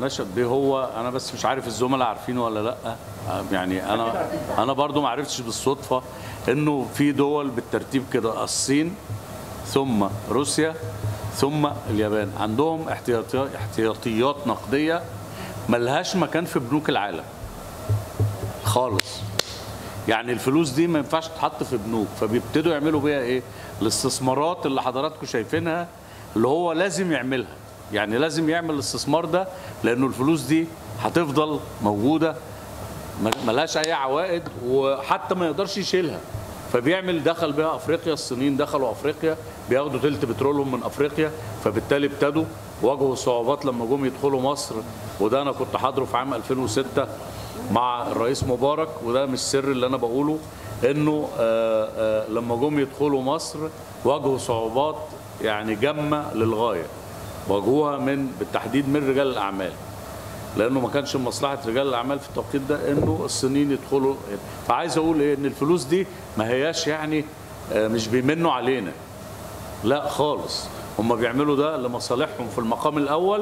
باشا بيه هو انا بس مش عارف الزملاء عارفينه ولا لا آه، يعني انا انا برضو ما عرفتش بالصدفه انه في دول بالترتيب كده الصين ثم روسيا ثم اليابان عندهم احتياطيات احتياطيات نقديه ملهاش مكان في بنوك العالم خالص يعني الفلوس دي ما ينفعش تتحط في بنوك فبيبتدوا يعملوا بيها ايه الاستثمارات اللي حضراتكم شايفينها اللي هو لازم يعملها يعني لازم يعمل الاستثمار ده لانه الفلوس دي هتفضل موجوده ما- ملهاش اي عوائد وحتى ما يقدرش يشيلها فبيعمل دخل بيها افريقيا الصينيين دخلوا افريقيا بياخدوا تلت بترولهم من افريقيا فبالتالي ابتدوا واجهوا صعوبات لما جم يدخلوا مصر وده انا كنت حاضره في عام 2006 مع الرئيس مبارك وده مش سر اللي انا بقوله انه آه، آه، لما جم يدخلوا مصر واجهوا صعوبات يعني جمه للغايه واجهوها من بالتحديد من رجال الاعمال لانه ما كانش من مصلحه رجال الاعمال في التوقيت ده انه الصينيين يدخلوا فعايز اقول ايه ان الفلوس دي ما هياش يعني آه، مش بيمنوا علينا لا خالص هم بيعملوا ده لمصالحهم في المقام الاول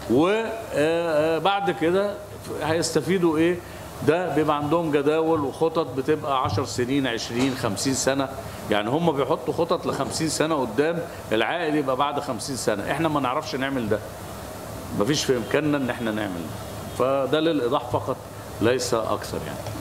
وبعد كده هيستفيدوا ايه ده بيبقى عندهم جداول وخطط بتبقى 10 سنين 20 50 سنه يعني هم بيحطوا خطط ل 50 سنه قدام العائد يبقى بعد 50 سنه احنا ما نعرفش نعمل ده مفيش في امكاننا ان احنا نعمل ده فده للايضاح فقط ليس اكثر يعني